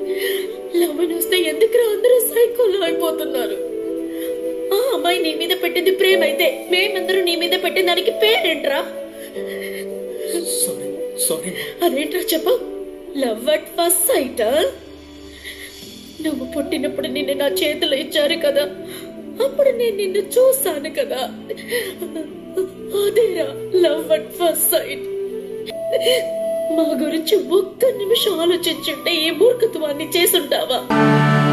love అని వస్తే ఎందుకు అందరూ సైకోలో అయిపోతున్నారు ఆ అమ్మాయి నీ మీద పెట్టింది ప్రేమ అయితే మేమందరూ నీ మీద పెట్టిన దానికి పేరేంట్రా సారీ సారీ అదేంట్రా చెప్పు లవ్ అట్ ఫస్ట్ సైట్ నువ్వు పుట్టినప్పుడు నిన్ను నా చేతిలో ఇచ్చారు కదా అప్పుడు నేను నిన్ను చూశాను కదా అదేరా లవ్ అట్ ఫస్ట్ సైట్ మా గురించి ఒక్క నిమిషం ఆలోచించుంటే ఈ మూర్ఖత్వాన్ని చేసుంటావా